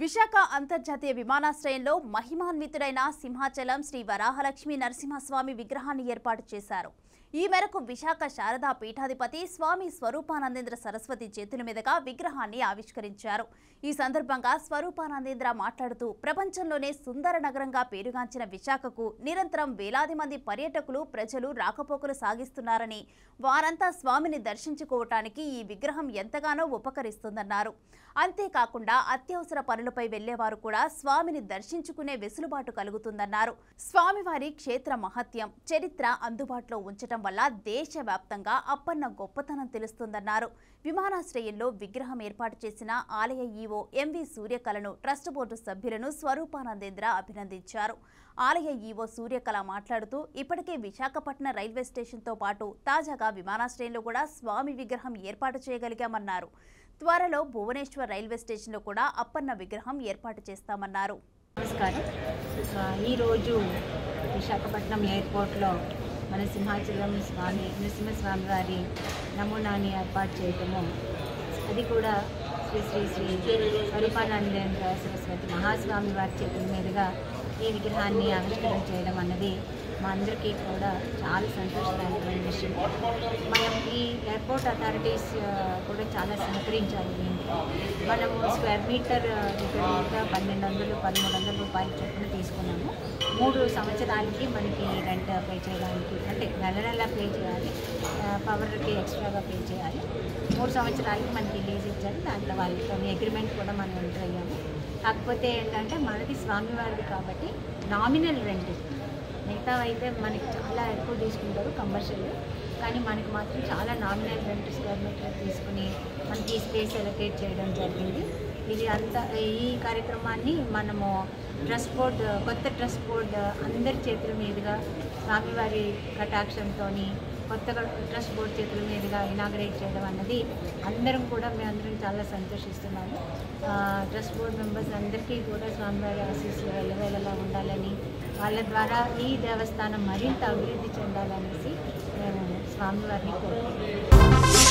విశాఖ అంతర్జాతీయ విమానాశ్రయంలో మహిమాన్వితుడైన సింహాచలం శ్రీ వరాహలక్ష్మి నరసింహస్వామి విగ్రహాన్ని ఏర్పాటు చేశారు ఈ మేరకు విశాఖ శారదా పీఠాధిపతి స్వామి స్వరూపానందేంద్ర సరస్వతి చేతుల మీదుగా విగ్రహాన్ని ఆవిష్కరించారు ఈ సందర్భంగా స్వరూపానందేంద్ర మాట్లాడుతూ ప్రపంచంలోనే సుందర నగరంగా పేరుగాంచిన విశాఖకు నిరంతరం వేలాది మంది పర్యాటకులు ప్రజలు రాకపోకలు సాగిస్తున్నారని వారంతా స్వామిని దర్శించుకోవటానికి ఈ విగ్రహం ఎంతగానో ఉపకరిస్తుందన్నారు అంతేకాకుండా అత్యవసర పనులపై వెళ్లేవారు కూడా స్వామిని దర్శించుకునే వెసులుబాటు కలుగుతుందన్నారు స్వామివారి క్షేత్ర మహత్యం చరిత్ర అందుబాటులో ఉంచడం వల్ల దేశవ్యాప్తంగా అప్పన్న గొప్పతనం తెలుస్తుందన్నారు విమానాశ్రయంలో విగ్రహం ఏర్పాటు చేసిన ఆలయ ఈవో ఎంవి సూర్యకళను ట్రస్ట్ బోర్డు సభ్యులను స్వరూపానందేంద్ర అభినందించారు ఆలయ ఈవో సూర్యకళ మాట్లాడుతూ ఇప్పటికే విశాఖపట్నం రైల్వే స్టేషన్తో పాటు తాజాగా విమానాశ్రయంలో కూడా స్వామి విగ్రహం ఏర్పాటు చేయగలిగామన్నారు త్వరలో భువనేశ్వర్ రైల్వే స్టేషన్లో కూడా అప్పన్న విగ్రహం ఏర్పాటు చేస్తామన్నారు నమస్కారం ఆ, ఈరోజు విశాఖపట్నం ఎయిర్పోర్ట్లో మన సింహాచలం స్వామి నరసింహస్వామి వారి నమూనాని ఏర్పాటు చేయటము అది కూడా శ్రీ శ్రీ శ్రీ స్వరూపానందేంద్ర సరస్వతి మహాస్వామి వారి చేతుల మీదుగా ఈ విగ్రహాన్ని ఆవిష్కరణ చేయడం అన్నది మా అందరికీ కూడా చాలా సంతోషదాయకమైన విషయం మనం ఈ ఎయిర్పోర్ట్ అథారిటీస్ ఆ, కూడా చాలా సహకరించాలి దీనికి మనము స్క్వేర్ మీటర్ ఆ, ఇక్కడ ఇంకా పన్నెండు వందలు పదమూడు వందల రూపాయలు చొప్పున తీసుకున్నాము మూడు సంవత్సరాలకి మనకి రెంట్ పే చేయడానికి అంటే నెల నెల పే చేయాలి ఆ, పవర్కి ఎక్స్ట్రాగా పే చేయాలి మూడు సంవత్సరాలకి మనకి లీజ్ ఇచ్చారు దాంట్లో వాళ్ళతో అగ్రిమెంట్ కూడా మనం ఎంటర్ అయ్యాము కాకపోతే ఏంటంటే మనది స్వామివారిది కాబట్టి నామినల్ రెంట్ మిగతా అయితే మనకి చాలా ఎక్కువ తీసుకుంటారు కమర్షియల్ కానీ మనకి మాత్రం చాలా నామినల్ రెంట్ స్క్వేర్ మీటర్ తీసుకుని మనకి ఈ స్పేస్ ఎలకేట్ చేయడం జరిగింది ఇది అంతా ఈ కార్యక్రమాన్ని మనము ట్రస్ట్ బోర్డ్ కొత్త ట్రస్ట్ బోర్డ్ అందరి చేతుల మీదుగా స్వామివారి కటాక్షంతో కొత్త ట్రస్ట్ బోర్డ్ చేతుల మీదుగా ఇనాగ్రేట్ చేయడం అన్నది అందరం కూడా మేమందరం చాలా సంతోషిస్తున్నాము ఆ, ట్రస్ట్ బోర్డ్ మెంబర్స్ అందరికీ కూడా స్వామివారి ఆశీస్సులు వెళ్ళవేళలా ఉండాలని వాళ్ళ ద్వారా ఈ దేవస్థానం మరింత అభివృద్ధి చెందాలనేసి మేము స్వామివారిని కోరుకుంటున్నాం